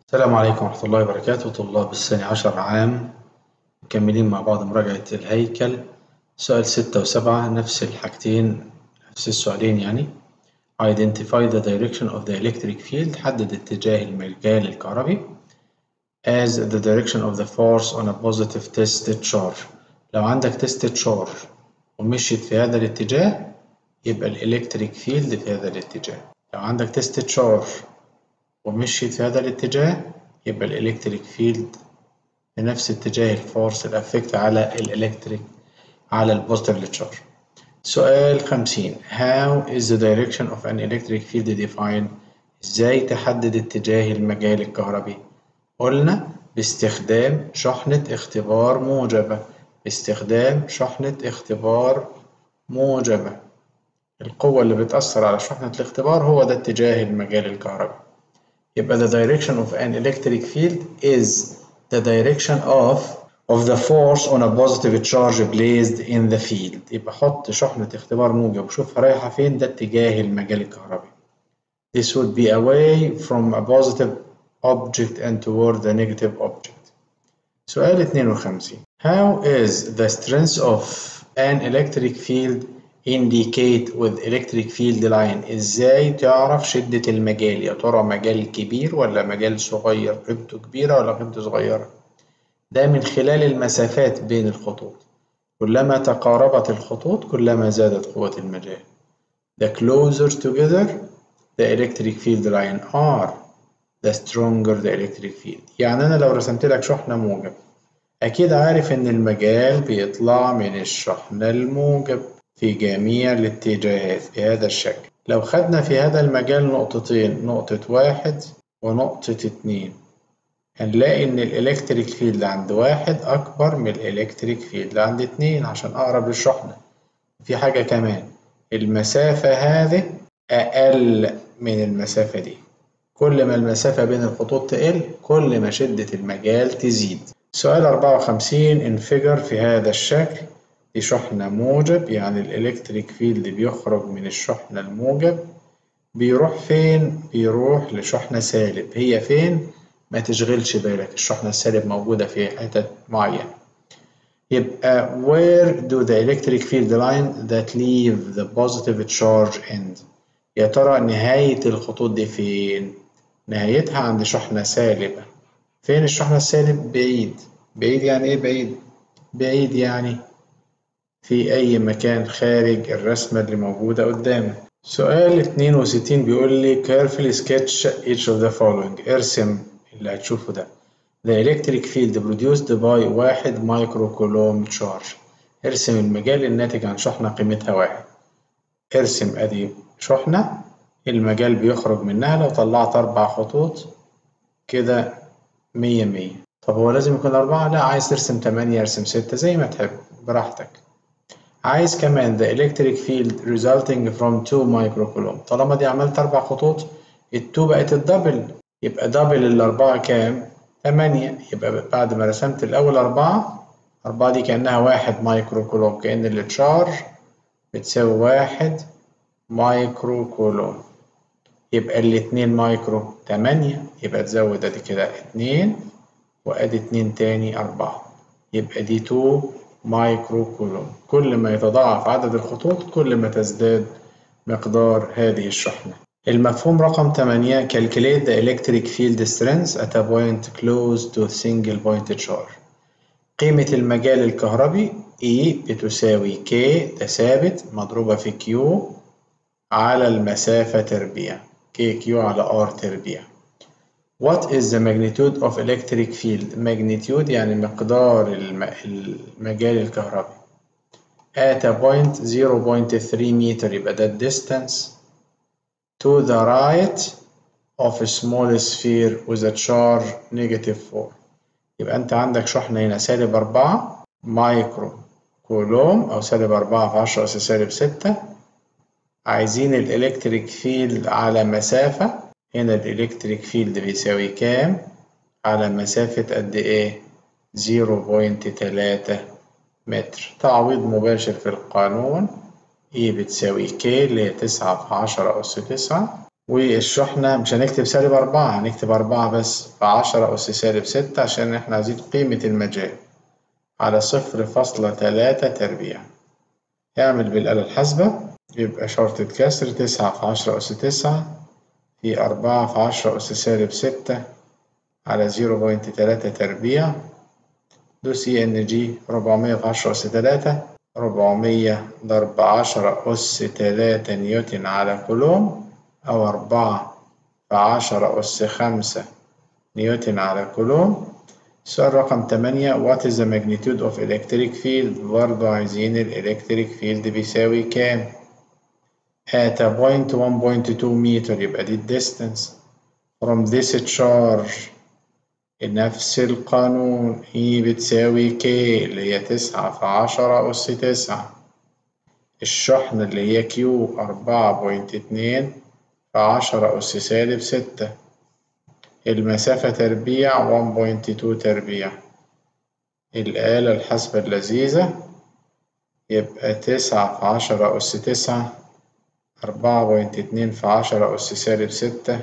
السلام عليكم ورحمة الله وبركاته طلاب الثاني عشر عام مكملين مع بعض مراجعة الهيكل سؤال ستة وسبعة نفس الحاجتين نفس السؤالين يعني Identify the direction of the electric field حدد اتجاه المجال الكهربي as the direction of the force on a positive test charge لو عندك تيست تشارج ومشيت في هذا الاتجاه يبقى الإلكتريك فيلد في هذا الاتجاه لو عندك تيست تشارج ومشيت في هذا الاتجاه يبقى الإلكتريك فيلد في نفس اتجاه الفورس الأفكت على الإلكتريك على البوزيتيف تشارج سؤال خمسين How is the direction of an electric field defined؟ إزاي تحدد اتجاه المجال الكهربي؟ قلنا باستخدام شحنة اختبار موجبة باستخدام شحنة اختبار موجبة القوة اللي بتأثر على شحنة الاختبار هو ده اتجاه المجال الكهربي يبقى the direction of an electric field is the direction of of the force on a positive charge placed in the field يبقى حط شحنة اختبار موجب وشوفها رايحة فين ده اتجاه المجال الكهربي This would be away from a positive object and toward the negative object سؤال 52 How is the strength of an electric field indicate with electric field line ازاي تعرف شدة المجال يا ترى مجال كبير ولا مجال صغير قيمته كبيرة ولا قيمته صغيرة ده من خلال المسافات بين الخطوط كلما تقاربت الخطوط كلما زادت قوة المجال The closer together the electric field line are the stronger the electric field يعني أنا لو رسمت لك شحنة موجب أكيد عارف إن المجال بيطلع من الشحنة الموجب في جميع الاتجاهات بهذا الشكل لو خدنا في هذا المجال نقطتين نقطة واحد ونقطة اتنين هنلاقي إن الإلكتريك فيلد عند واحد أكبر من الإلكتريك فيلد عند اتنين عشان أقرب للشحنة في حاجة كمان المسافة هذه أقل من المسافة دي كل ما المسافة بين الخطوط تقل كل ما شدة المجال تزيد سؤال 54 انفجر في هذا الشكل دي شحنة موجب يعني الإلكتريك فيلد بيخرج من الشحنة الموجب بيروح فين؟ بيروح لشحنة سالب هي فين؟ ما تشغلش بالك الشحنة السالب موجودة في حتت معينة يبقى where do the electric field line that leave the positive charge end يا ترى نهاية الخطوط دي فين؟ نهايتها عند شحنة سالبة فين الشحنة السالب؟ بعيد بعيد يعني إيه بعيد؟ بعيد يعني في أي مكان خارج الرسمة اللي موجودة قدامك. سؤال 62 بيقول لي carefully sketch each of the following ارسم اللي هتشوفه ده. The electric field produced by واحد مايكرو كولوم تشارج. ارسم المجال الناتج عن شحنة قيمتها واحد. ارسم أدي شحنة المجال بيخرج منها لو طلعت أربع خطوط كده مية مية. طب هو لازم يكون أربعة؟ لا عايز ترسم تمانية ارسم ستة زي ما تحب براحتك. عايز كمان the electric field resulting from 2 مايكرو طالما دي عملت أربع خطوط التو بقت الدبل يبقى دبل الأربعة كام؟ تمانية يبقى بعد ما رسمت الأول أربعة أربعة دي كأنها واحد مايكرو كولوم كأن التشارج بتساوي واحد مايكرو كولوم يبقى الاتنين مايكرو تمانية يبقى تزود ادي كده اتنين وادي اتنين تاني أربعة يبقى دي تو مايكرو كولوم كل ما يتضاعف عدد الخطوط كل ما تزداد مقدار هذه الشحنة المفهوم رقم 8 calculate the electric field strength at a point close to single point charge قيمة المجال الكهربي E بتساوي K ده ثابت مضروبة في Q على المسافة تربيع KQ على R تربيع What is the magnitude of electric field? magnitude يعني مقدار المجال الكهربي. At a point 0.3 meter يبقى ده distance to the right of a small sphere with a charge negative 4. يبقى أنت عندك شحنة هنا سالب 4 مايكرو كولوم أو سالب 4 في 10 أس سالب 6 عايزين الإلكتريك فيلد على مسافة هنا الإلكتريك فيلد بيساوي كام؟ على مسافة قد إيه؟ 0.3 متر تعويض مباشر في القانون E بتساوي K اللي هي تسعة في عشرة أس تسعة والشحنة مش هنكتب سالب أربعة هنكتب أربعة بس فعشرة أس سالب ستة عشان إحنا عايزين قيمة المجال على صفر فاصلة تلاتة تربيع اعمل بالآلة الحاسبة يبقى شرطة كسر تسعة في عشرة أس تسعة في أربعة في عشرة أس سالب ستة على زيرو بوينت تلاتة تربيع دوس إي إن جي ربعمية في عشرة أس تلاتة ربعمية ضرب عشرة أس تلاتة نيوتن على كولوم أو أربعة في عشرة أس خمسة نيوتن على كولوم السؤال رقم تمانية What is the magnitude of electric field برضه عايزين الإلكتريك فيلد بيساوي كام at a point 1.2 متر يبقى دي distance from this charge نفس القانون E بتساوي K اللي هي تسعة في عشرة أس تسعة الشحنة اللي هي Q أربعة بوينت اتنين في عشرة أس سالب ستة المسافة تربيع 1.2 تربيع الآلة الحاسبة اللذيذة يبقى تسعة في عشرة أس تسعة أربعة بوينت اتنين في عشرة أس سالب ستة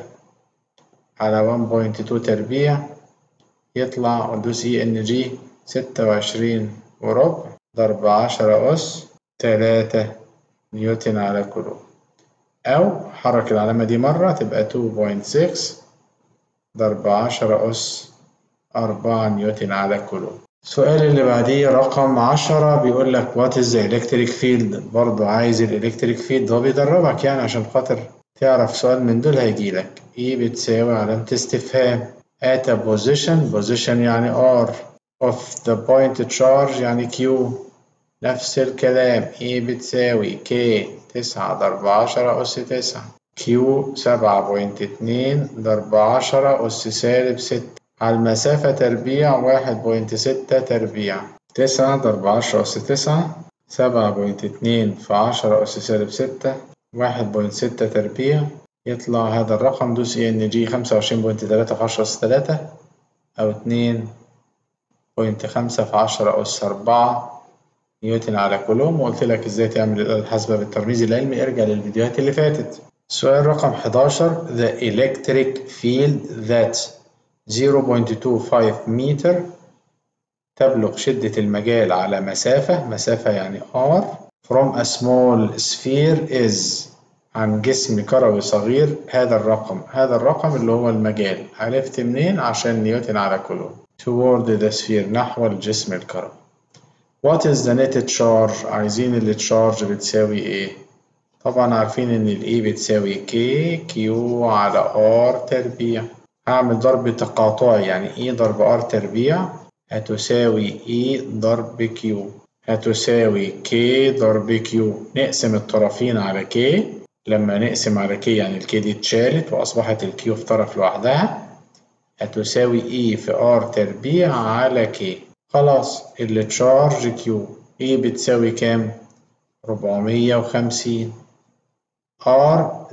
على 1.2 تربيع يطلع ندوس اي ان جي ستة وعشرين وربع ضرب عشرة أس تلاتة نيوتن على كولوم أو حرك العلامة دي مرة تبقى 2.6 ضرب عشرة أس أربعة نيوتن على كولوم السؤال اللي بعديه رقم عشرة بيقول لك وات از الكتريك فيلد برضه عايز الالكتريك فيلد هو بيدربك يعني عشان خاطر تعرف سؤال من دول هيجيلك ايه بتساوي علامة استفهام at a position position يعني R of the point charge يعني Q نفس الكلام E بتساوي K تسعة ضرب عشرة أس تسعة Q سبعة بوينت اتنين ضرب عشرة أس سالب ستة على المسافة تربيع واحد بوينت ستة تربيع تسعة ضرب عشرة أس تسعة سبعة بوينت اتنين في عشرة أس سالب ستة واحد بوينت ستة تربيع يطلع هذا الرقم دوس اي ان جي خمسة وعشرين بوينت تلاتة في عشرة أس تلاتة أو اتنين بوينت خمسة في عشرة أس أربعة نيوتن على كولوم وقلت لك ازاي تعمل الآلة الحاسبة بالترميز العلمي ارجع للفيديوهات اللي فاتت سؤال رقم 11 The electric field that 0.25 متر تبلغ شدة المجال على مسافة مسافة يعني R from a small sphere is عن جسم كروي صغير هذا الرقم هذا الرقم اللي هو المجال عرفت منين عشان نيوتن على كولوم toward the sphere نحو الجسم الكروي what is the net charge عايزين التشارج بتساوي ايه طبعا عارفين ان الاي بتساوي كي كيو على ار تربيع هعمل ضرب تقاطعي يعني اي ضرب ار تربيع هتساوي اي ضرب كيو هتساوي كي ضرب كيو نقسم الطرفين على كي لما نقسم على كي يعني الكي دي اتشالت واصبحت الكيو في طرف لوحدها هتساوي اي في ار تربيع على كي خلاص التشارج كيو اي بتساوي كام 450 ار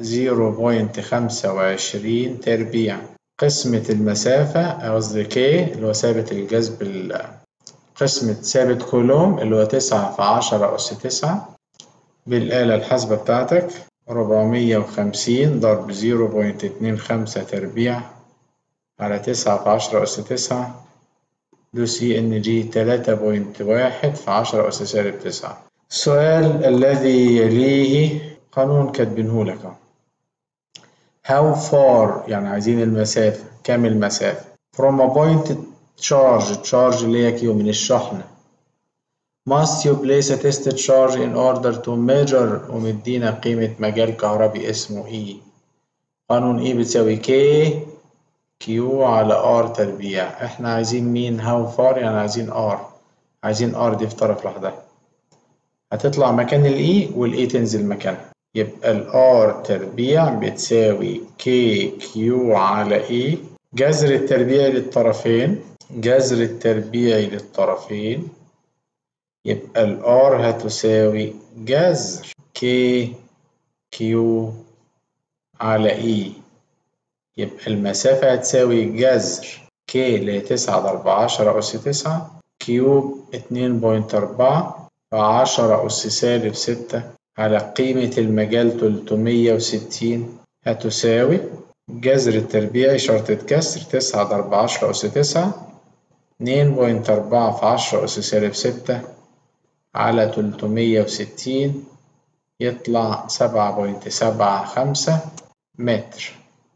0.25 تربيع قسمة المسافة قصدي كي اللي هو ثابت الجذب قسمة ثابت كولوم اللي هو تسعة في عشرة أس تسعة بالآلة الحاسبة بتاعتك ربعمية وخمسين ضرب زيرو بوينت اتنين خمسة تربيع على تسعة في عشرة أس تسعة دوس إي إن جي تلاتة بوينت واحد في عشرة أس سالب تسعة السؤال الذي يليه قانون كاتبينهولك How far يعني عايزين المسافة كام المسافة from a point charge charge اللي هي كيو من الشحنة must you place a test charge in order to measure ومدينا قيمة مجال كهربي اسمه E قانون E بتساوي K Q على R تربيع احنا عايزين مين how far يعني عايزين R عايزين R دي في طرف لوحدها هتطلع مكان ال E وال E تنزل مكانها يبقى ال R تربيع بتساوي KQ على E جذر التربيعي للطرفين جذر التربيعي للطرفين يبقى ال R هتساوي جذر KQ على E يبقى المسافة هتساوي جذر K اللي هي تسعة ضرب عشرة أس تسعة كيوب اتنين بوينت أربعة في عشرة أس سالب ستة على قيمة المجال تلتمية وستين هتساوي جذر التربيعي شرطة كسر تسعة ضرب عشرة أس تسعة اتنين بوينت أربعة في عشرة أس سالب ستة على تلتمية وستين يطلع سبعة بوينت سبعة خمسة متر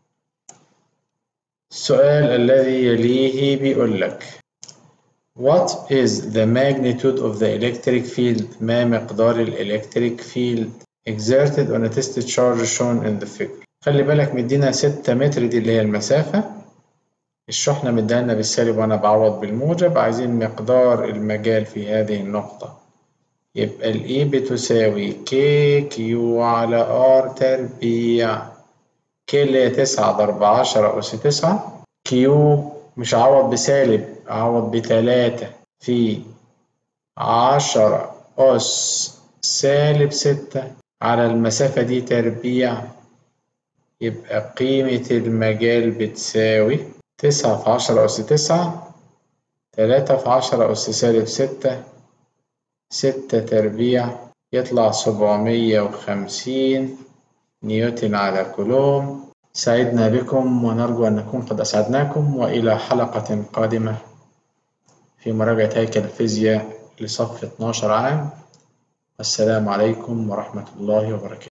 السؤال الذي يليه بيقول لك What is the magnitude of the electric field ما مقدار الإلكتريك field exerted on a test charge shown in the figure خلي بالك مدينا ستة متر دي اللي هي المسافة الشحنة مدينا بالسالب وأنا بعوض بالموجب عايزين مقدار المجال في هذه النقطة يبقى ال E بتساوي كي كيو على R تربيع كي اللي هي تسعة ضرب عشرة أس تسعة كيو مش هعوض بسالب أعوض بتلاتة في عشرة أس سالب ستة على المسافة دي تربيع يبقى قيمة المجال بتساوي تسعة في عشرة أس تسعة تلاتة في عشرة أس سالب ستة ستة تربيع يطلع سبعمية وخمسين نيوتن على كولوم سعدنا بكم ونرجو أن نكون قد أسعدناكم وإلى حلقة قادمة في مراجعة هيكل الفيزياء لصف 12 عام السلام عليكم ورحمة الله وبركاته